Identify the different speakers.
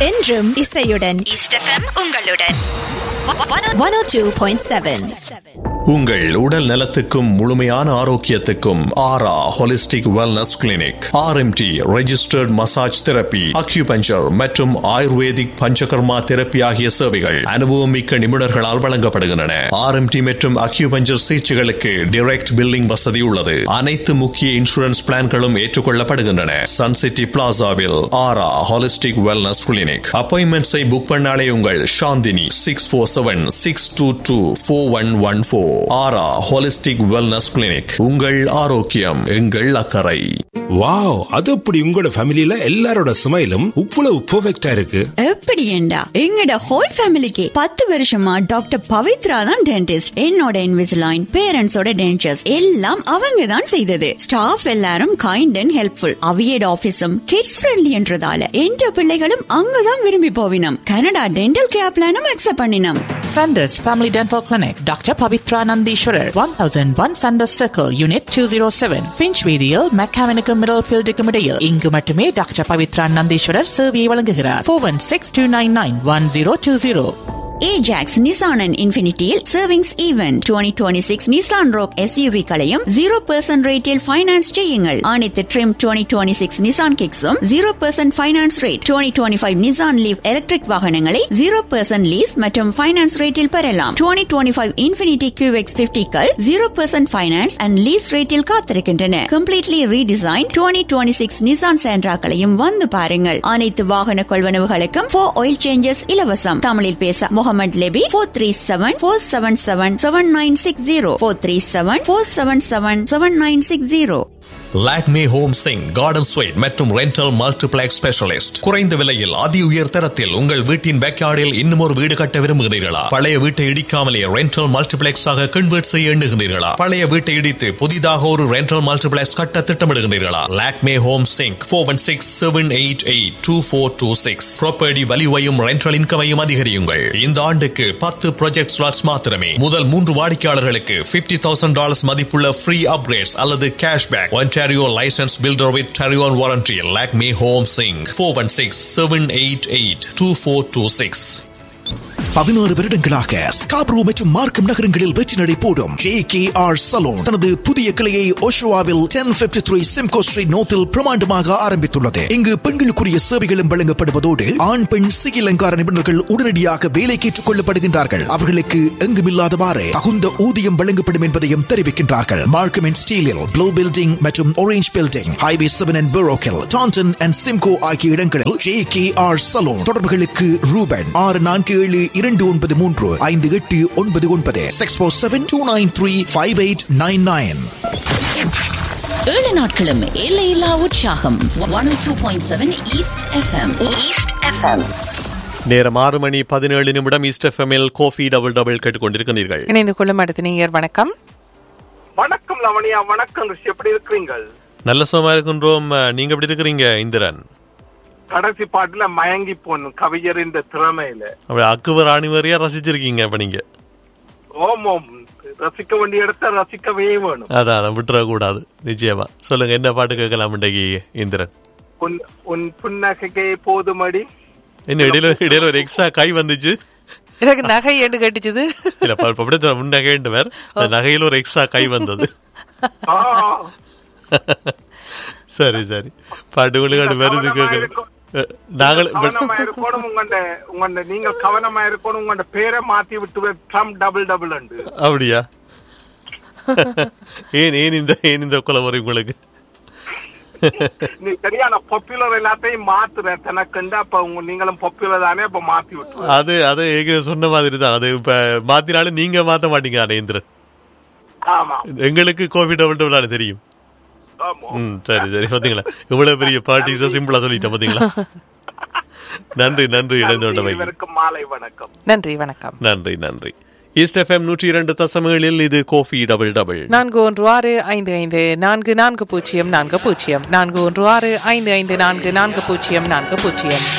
Speaker 1: என்றும் இசையுடன்
Speaker 2: east FM உங்களுடன்
Speaker 1: one O two point seven
Speaker 3: உங்கள் உடல் நலத்துக்கும் முழுமையான ஆரோக்கியத்துக்கும் Aura holistic wellness clinic RMT registered massage therapy acupuncture மற்றும் ஆயுர்வேதிக் பஞ்சகர்மா தெரப்பி ஆகிய சேவைகள் அனுபவமிக்க நிபுணர்களால் வழங்கப்படுகின்றன ஆர்எம்டி மற்றும் அக்யூபஞ்சர் சிகிச்சைகளுக்கு டைரக்ட் பில்லிங் வசதி உள்ளது அனைத்து முக்கிய இன்சூரன்ஸ் பிளான்களும் ஏற்றுக்கொள்ளப்படுகின்றன சன் சிட்டி பிளாசாவில் ஆரா ஹாலிஸ்டிக் வெல்னஸ் கிளினிக் அப்பாயின்மெண்ட்ஸை புக் பண்ணாலே உங்கள் சாந்தினி six four seven six two two four one one four Aura holistic wellness clinic உங்கள் ஆரோக்கியம் எங்கள் அக்கறை
Speaker 4: வாவ் அது அப்படி உங்களோட ஃபேமிலில எல்லாரோட ஸ்மைலும் இவ்வளவு பெர்ஃபெக்ட்டா இருக்கு
Speaker 5: எப்படி ஏண்டா எங்கட ஹோல் ஃபேமிலிக்கு பத்து வருஷமா டாக்டர் பவித்ரா தான் டென்டிஸ்ட் என்னோட இன்விசிலைன் பேரண்ட்ஸோட டென்டர்ஸ் எல்லாம் அவங்க தான் செய்தது ஸ்டாஃப் எல்லாரும் கைண்ட் அண்ட் ஹெல்ப்ஃபுல் அவியட் ஆபீஸும் கிட்ஸ் ஃப்ரெண்ட்லின்றதால என்ற பிள்ளைகளும் அங்கதான் விரும்பி போவினம் கனடா டென்டல் கேர் பிளானும் அக்செப்ட் பண்ணினோம்
Speaker 6: Sanders Family Dental Clinic, Dr. Pavitra Nandishwarar, 1001 Sanders Circle, Unit 207, Finchweedial, Mechanical Middlefield Comedial. இங்கு மட்டுமே டாக்டர் பவித்ரா நந்தீஸ்வரர் சேவையை வழங்குகிறார் four one six two nine nine one zero two zero
Speaker 5: Ajax Nissan and இன்ஃபினிட்டியில் savings event twenty twenty six Nissan Rogue SUV களையும் zero percent ரேட்டில் finance செய்யுங்கள் அனைத்து trim twenty twenty six Nissan கிக்ஸும் zero percent finance rate twenty twenty five Nissan Leaf electric வாகனங்களை zero percent lease மற்றும் finance ரேட்டில் பெறலாம் twenty twenty five Infiniti QX பிப்டிக்கள் zero percent finance and lease ரேட்டில் காத்திருக்கின்றன completely redesign twenty twenty six Nissan சேண்ட்ராக்களையும் வந்து பாருங்கள் அனைத்து வாகன கொள்வனவுகளுக்கும் ஃபோர் ஆயில் சேஞ்சஸ் இலவசம் தமிழில் பேச Mohammed Lebbe four three seven four seven seven seven nine six zero four three seven four seven seven seven nine six zero
Speaker 3: Lakme home சிங் garden suite மற்றும் ரெண்டல் மல்டிபிளெக்ஸ் ஸ்பெஷலிஸ்ட் குறைந்த விலையில் அதி உயர் தரத்தில் உங்கள் வீட்டின் பேக்யார்டில் இன்னும் ஒரு வீடு கட்ட விரும்புகிறீர்களா பழைய வீட்டை இடிக்காமலே ரெண்டல் மல்டிபிளெக்ஸ் ஆக கன்வெர்ட் செய்ய எண்ணுகிறீர்களா பழைய வீட்டை இடித்து புதிதாக ஒரு ரெண்டல் மல்டிபிளெக்ஸ் கட்ட திட்டமிடுகிறீர்களா லாக்மே ஹோம் சிங் four one six seven eight eight two four two six property வலிவையும் ரெண்டல் இன்கமையும் அதிகரியுங்கள் இந்த ஆண்டுக்கு பத்து ப்ராஜெக்ட் ஸ்லாட்ஸ் மாத்திரமே முதல் மூன்று வாடிக்கையாளர்களுக்கு பிப்டி தௌசண்ட் டாலர்ஸ் மதிப்புள்ள ஃப்ரீ அப்கிரேட்ஸ் அல்லது cashback Ontario licensed builder with Tarion warranty. Lakme Home Singh 416 788 2426.
Speaker 7: பதினாறு வருடங்களாக ஸ்காப்ரோ மற்றும் மார்க்கம் நகரங்களில் வெற்றி நடை போடும் ஜே கே ஆர் சலூன் தனது புதிய கிளையை ஓஷோவாவில் ten fifty three Simcoe street நோத்தில் பிரமாண்டமாக ஆரம்பித்துள்ளது இங்கு பெண்களுக்குரிய சேவைகளும் வழங்கப்படுவதோடு ஆண் பெண் சிகில் அலங்கார நிபுணர்கள் உடனடியாக வேலைக்கு ஏற்றுக் கொள்ளப்படுகின்றார்கள் அவர்களுக்கு எங்குமில்லாதவாறு தகுந்த ஊதியம் வழங்கப்படும் என்பதையும் தெரிவிக்கின்றார்கள் மார்க்கம் அண்ட் ஸ்டீலில் ப்ளூ பில்டிங் மற்றும் orange building highway seven and பெரோக்கில் டான்டன் அண்ட் சிம்கோ ஆகிய இடங்களில் ஜே கே ஆர் சலூன் தொடர்புகளுக்கு ரூபன் ஆறு நான்கு ஏழு இரண்டு ஒன்பது மூன்று ஐந்து எட்டு ஒன்பது ஒன்பது six four seven two nine three five eight nine nine
Speaker 5: ஏழு நாட்களும் எல்லையில்லா உற்சாகம் one two point seven east FM
Speaker 2: east FM
Speaker 3: நேரம் ஆறு மணி பதினேழு நிமிடம் ஈஸ்ட் எஃப்எம்எல் கோஃபி டபுள் டபுள் கேட்டுக்கொண்டிருக்கிறீர்கள்
Speaker 8: இணைந்து கொள்ளும் அடுத்த நீங்கர் வணக்கம்
Speaker 9: வணக்கம் லவணியா வணக்கம் ரிஷி எப்படி இருக்கிறீங்கள்
Speaker 3: நல்ல சுகமா இருக்கின்றோம் நீங்க எப்படி இருக்கிறீங்க இந்திரன்
Speaker 9: கடைசி பாட்டுல மயங்கி போனும் கவிஞர் இந்த திறமையில
Speaker 3: அப்படி அக்குவர் ராணி வரையா ரசிச்சிருக்கீங்க இப்ப நீங்க
Speaker 9: ஓம் ஓம் ரசிக்க வேண்டிய இடத்த ரசிக்கவே வேணும்
Speaker 3: அதான் அதை விட்டுறக்கூடாது நிச்சயமா சொல்லுங்க என்ன பாட்டு கேட்கலாம் இன்றைக்கு இந்திரன்
Speaker 9: உன் உன் புன்னகைக்கே போதுமடி
Speaker 3: என்ன இடையில இடையில ஒரு எக்ஸ்ட்ரா கை வந்துச்சு
Speaker 8: எனக்கு நகை என்று கேட்டுச்சுது
Speaker 3: இல்ல ப- ப- அப்படியே முன் நகைண்டு வேற அந்த நகையில ஒரு எக்ஸ்ட்ரா கை வந்தது
Speaker 9: ஆ,
Speaker 3: சரி சரி பாட்டு உங்களுக்கு வருது
Speaker 9: கவனமா
Speaker 3: கேட்கல
Speaker 9: இருக்கும்.
Speaker 3: நாங்கள்
Speaker 9: கவனமா இருக்கணும் உங்கண்ட உங்கண்ட நீங்க கவனமா இருக்கணும் உங்கண்ட பேரை மாத்தி விட்டு ட்ரம் டபுள் டபுள் உண்டு
Speaker 3: அப்படியா ஏன் ஏன் இந்த ஏன் இந்த கொலை வரும் உங்களுக்கு
Speaker 9: நீ சரியான பாப்புலர் எல்லாத்தையும் மாத்துற தனக்குண்டு அப்ப உங்க நீங்களும் பாப்புலர் தானே அப்ப மாத்தி விட்டு
Speaker 3: அது அது ஏற்கனவே சொன்ன மாதிரி தான் அது இப்ப மாத்தினாலும் நீங்க மாத்த மாட்டீங்க அனேந்திரன்
Speaker 9: ஆமா
Speaker 3: எங்களுக்கு கோவிட் டபுள் டபுள் தெரியும்
Speaker 9: ஆமா
Speaker 3: ம் சரி சரி பாத்தீங்களா இவ்வளவு பெரிய பார்ட்டிஸா சிம்பிளா சொல்லிட்டேன் பாத்தீங்களா நன்றி நன்றி இணைந்து கொண்டமைக்கு
Speaker 9: இவருக்கு மாலை வணக்கம்
Speaker 8: நன்றி வணக்கம்
Speaker 3: நன்றி நன்றி ஈஸ்ட் எஃப்எம் நூற்றி இரண்டு தசமங்களில் இது கோஃபி டபுள் டபுள்
Speaker 8: நான்கு ஒன்று ஆறு ஐந்து ஐந்து நான்கு நான்கு பூஜ்ஜியம் நான்கு பூஜ்ஜியம் நான்கு ஒன்று ஆறு ஐந்து ஐந்து நான்கு நான்கு பூஜ்ஜியம் நான்கு பூஜ்ஜியம்